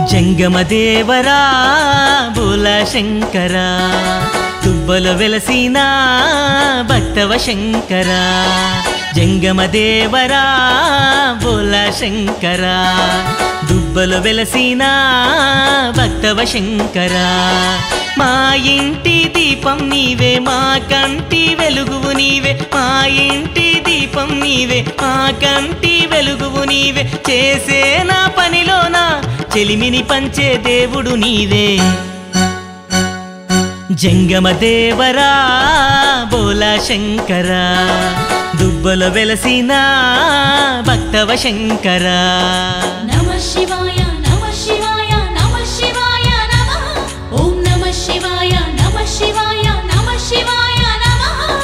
జంగమదేవరా బోల శంకర తుబ్బలో వెలసిన భక్తవ శంకర జంగమదేవరా బోల శంకర దుబ్బలో వెలసిన భక్తవ శంకర మా ఇంటి దీపం నీవే మా కంటి వెలుగువు నీవే మా ఇంటి దీపం నీవే మా కంటి వెలుగువు నీవే చేసే నా పనిలోన చెలిమిని పంచే దేవుడు నీవే జంగమ దేవరా బోలా శంకర దుబ్బల వెలసిన భక్తవ శంకర నమ శివాయ నమ శివాయ నమ శివాయ నమ ఓం నమ శివాయ నమ శివాయ నమ శివాయ నమ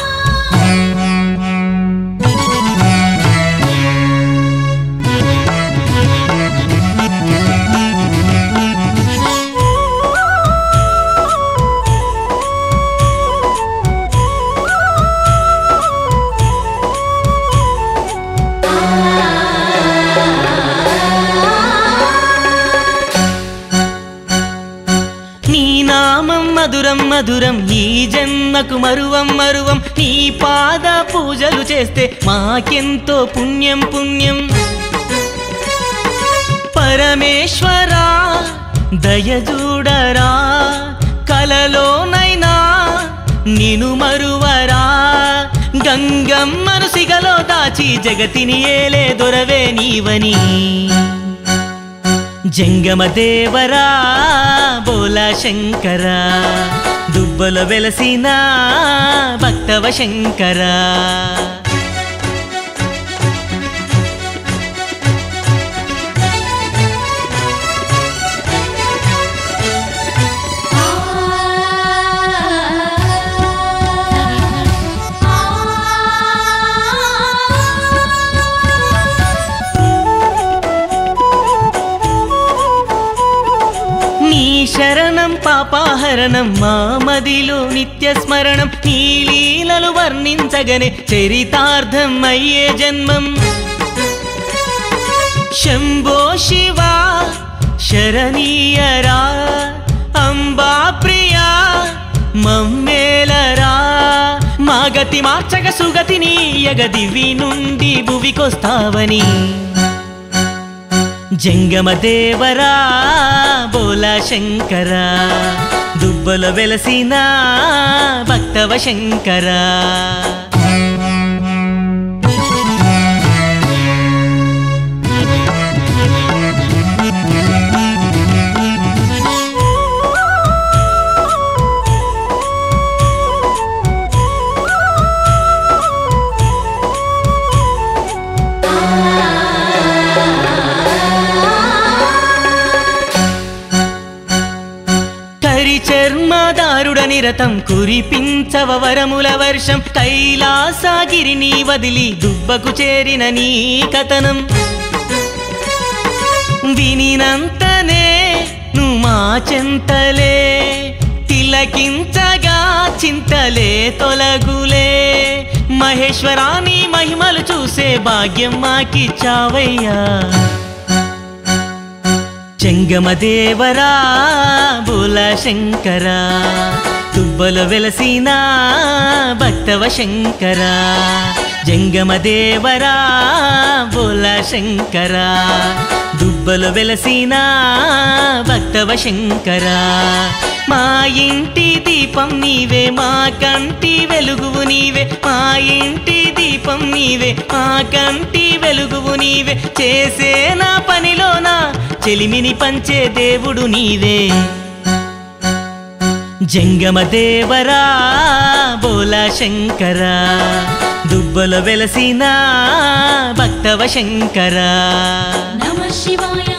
నీ నామం మధురం మధురం ఈ జన్మకు మరువం మరువం నీ పాద పూజలు చేస్తే మాకెంతో పుణ్యం పుణ్యం పరమేశ్వరా దయజూడరా కలలోనైనా నిను మరువరా గంగమ్మను సిగలో దాచి జగతిని ఏలే దొరవే నీవని జంగమ దేవరా బోలా శంకర దుబ్బల వెలసిన భక్తవ శంకర నీ శరణం పాపాహరణం మా మదిలో నిత్య స్మరణం నీ లీలలు వర్ణించగనే చరితార్థం అయ్యే జన్మం శంభో శివా శరణీయరా అంబా ప్రియా మమ్మేలరా మా గతి మార్చగ సుగతిని యగదివి నుండి భువికొస్తావని జంగమ దేవరా బోలా శంకర దుబ్బల వెలసిన భక్తవ శంకర కరి చర్మదారుడ నిరతం కురిపించవ వరముల వర్షం కైలాసగిరిని వదిలి దుబ్బకు చేరిన నీ కథనం వినినంతనే నువ్వు మా చింతలే తిలకించగా చింతలే తొలగులే మహేశ్వరాని మహిమలు చూసే భాగ్యం మాకిచ్చావయ్యా చెంగమ దేవరా బోల శంకర తుబ్బల వెలసిన భక్తవ శంకర జంగమ దేవరా బోల శంకర దుబ్బల వెలసిన భక్తవ శంకర మా ఇంటి దీపం నీవే మా కంటి వెలుగువు నీవే మా ఇంటి దీపం నీవే మా కంటి వెలుగువు నీవే చేసే నా పనిలోన చెలిమిని పంచే దేవుడు నీవే జంగమ దేవరా బోలా శంకర దుబ్బల వెలసిన భక్తవ శంకర నమ శివాయ